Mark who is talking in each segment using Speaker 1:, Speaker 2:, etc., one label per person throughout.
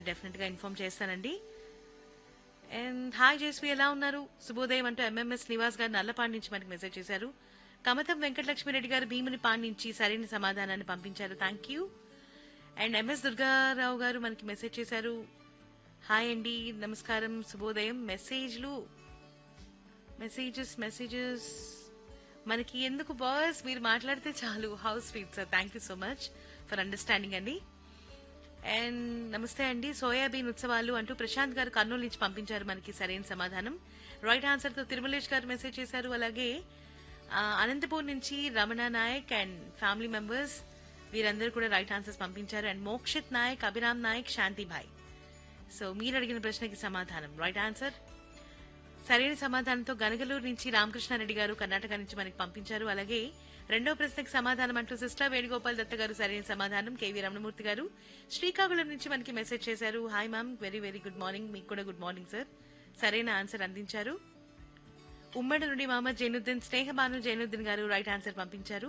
Speaker 1: definite గా inform చేస్తానండి and hi జేస్వి ఎలా ఉన్నారు శుభోదయం అంటూ ఎంఎంఎస్ నివాస్ గారు నల్లపాడు నుంచి మనకి మెసేజ్ చేశారు కమతం వెంకటలక్ష్మిరెడ్డి గారు భీముని పాడు నుంచి సరైన సమాధానాన్ని పంపించారు thank you and MS Durga Rao garu మనకి మెసేజ్ చేశారు హాయ్ అండి నమస్కారం శుభోదయం మెసేజ్లు మెసేజెస్ మెసేజెస్ మనకి ఎందుకు బాస్ మీరు మాట్లాడితే చాలు how sweet sir thank you so much for understanding అండి అండ్ నమస్తే అండి సోయాబీన్ ఉత్సవాలు అంటూ ప్రశాంత్ గారు కర్నూలు నుంచి పంపించారు మనకి సరైన సమాధానం రైట్ ఆన్సర్ తో తిరుమలేష్ గారు మెసేజ్ చేశారు అలాగే ఆ, అనంతపూర్ నుంచి Ramana Nayak and family members వీరందరూ కూడా రైట్ ఆన్సర్స్ పంపించారు అండ్ మోక్షిత్ నాయక్ అభిరామ్ నాయక్ శాంతిభాయ్ సో మీరు అడిగిన ప్రశ్నకి సమాధానం రైట్ ఆన్సర్ సరైన సమాధానంతో గనగలూరు నుంచి రామకృష్ణారెడ్డి గారు కర్ణాటక నుంచి మనకి పంపించారు అలాగే రెండో ప్రశ్నకి సమాధానం అంటూ సిస్టర్ వేణుగోపాల్ దత్త గారు సరైన సమాధానం కేవీ రమణమూర్తి గారు శ్రీకాకుళం నుంచి మనకి మెసేజ్ చేశారు hi ma'am very very good morning మీకు కూడా గుడ్ మార్నింగ్ సార్ సరైన ఆన్సర్ అందించారు ఉమ్మడి నుండి మహమ్మద్ జైనుద్దీన్ స్నేహబాను జైనుద్దీన్ గారు రైట్ ఆన్సర్ పంపించారు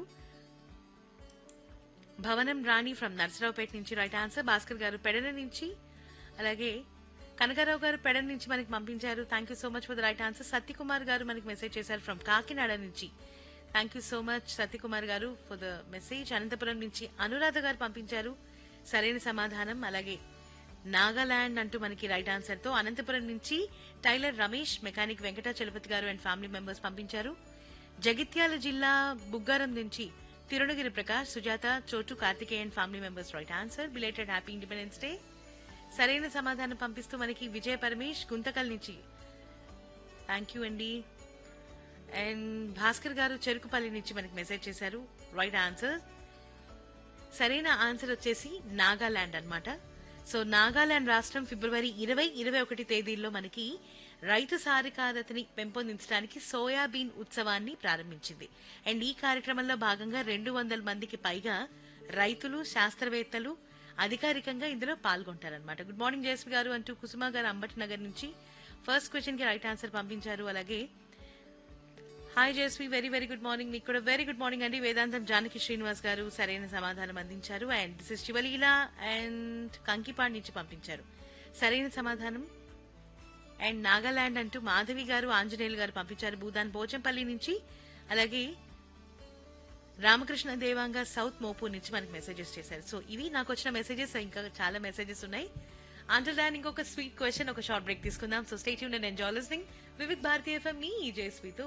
Speaker 1: భవనం రాణి ఫ్రమ్ నర్సరావుపేట నుంచి రైట్ ఆన్సర్ భాస్కర్ గారు పెడన నుంచి అలాగే కనకారావు గారు పెడన నుంచి మనకి పంపించారు thank you so much for the right answer Satyakumar garu మనకి మెసేజ్ చేశారు ఫ్రమ్ కాకినాడ నుంచి thank you so much Satyakumar garu for the message Anantapuram నుంచి అనురాధ గారు పంపించారు సరైన సమాధానం అలాగే నాగాలాండ్ అంటూ మనకి రైట్ ఆన్సర్ తో అనంతపురం నుంచి tailor Ramesh mechanic Venkata Chalapathi garu and family members పంపించారు జగిత్యాల జిల్లా బుగ్గారం నుంచి తిరుణగిరి Prakash Sujatha Chotu Karthikeya and family members right answer belated happy Independence Day సరైన సమాధానం పంపిస్తూ మనకి విజయ పరమేష్ గుంతకల్ నుంచి థ్యాంక్ యూ అండి అండ్ భాస్కర్ గారు చెరుకుపల్లి నుంచి మనకి మెసేజ్ చేశారు రైట్ ఆన్సర్ సరైన ఆన్సర్ వచ్చేసి నాగాలాండ్ అన్నమాట సో నాగాలాండ్ రాష్ట్రం ఫిబ్రవరి ఇరవై ఇరవై ఒకటి తేదీల్లో మనకి రైతు సాధికారతని పెంపొందించడానికి సోయాబీన్ ఉత్సవాన్ని ప్రారంభించింది అండ్ ఈ కార్యక్రమంలో భాగంగా రెండు వందల మందికి పైగా రైతులు శాస్త్రవేత్తలు అధికారికంగా ఇందులో పాల్గొంటారనమాట గుడ్ మార్నింగ్ జయశ్రీ గారు అంటూ కుసుమ గారు అంబటి నగర్ నుంచి ఫస్ట్ క్వశ్చన్ కి రైట్ ఆన్సర్ పంపించారు అలాగే hi Jayasree very very good morning మీకు కూడా వెరీ గుడ్ మార్నింగ్ అండి వేదాంతం జానకి శ్రీనివాస్ గారు సరైన సమాధానం అందించారు and this is Sivaleela and Kankipad నుంచి పంపించారు సరైన సమాధానం అండ్ నాగాలాండ్ అంటూ మాధవి గారు ఆంజనేయులు గారు పంపించారు భూదాన్ పోచంపల్లి నుంచి అలాగే రామకృష్ణ దేవాంగ సౌత్ మోపూర్ నుంచి మనకి మెసేజెస్ చేశారు సో ఇవి నాకు వచ్చిన మెసేజెస్ ఇంకా చాలా మెసేజెస్ ఉన్నాయి అంటర్ దాన్ ఇంకొక స్వీట్ క్వశ్చన్ ఒక షార్ట్ బ్రేక్ తీసుకుందాం సో స్టేట్ యూన్ and enjoy listening Vividh Bharati FM మీ జయస్వితో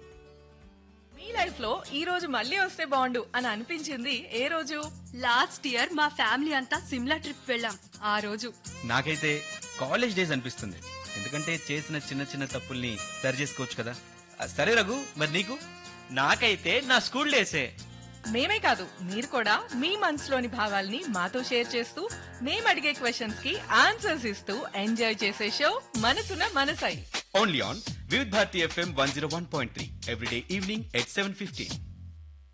Speaker 2: మీ లైఫ్ లో ఈ రోజు మళ్ళీ వస్తే బాగుండు అని అనిపించింది ఏ రోజు
Speaker 3: లాస్ట్ ఇయర్ మా ఫ్యామిలీ అంతా సిమ్లా ట్రిప్ వెళ్ళాం ఆ రోజు
Speaker 4: నాకైతే కాలేజ్ డేస్ అనిపిస్తుంది ఎందుకంటే చేసిన చిన్న చిన్న తప్పుల్ని సరి చేసుకోవచ్చు కదా ఆ, సరే రఘు మరి నీకు
Speaker 5: నాకైతే నా స్కూల్ డేసే
Speaker 2: మేమే కాదు మీరు కూడా మీ మనసులోని భావాల్ని మాతో షేర్ చేస్తూ మేము అడిగే క్వశ్చన్స్ కి ఆన్సర్స్ ఇస్తూ ఎంజాయ్ చేసే show Manasuna Manasai
Speaker 4: only on Vividh Bharati FM one zero one point three everyday evening at seven fifteen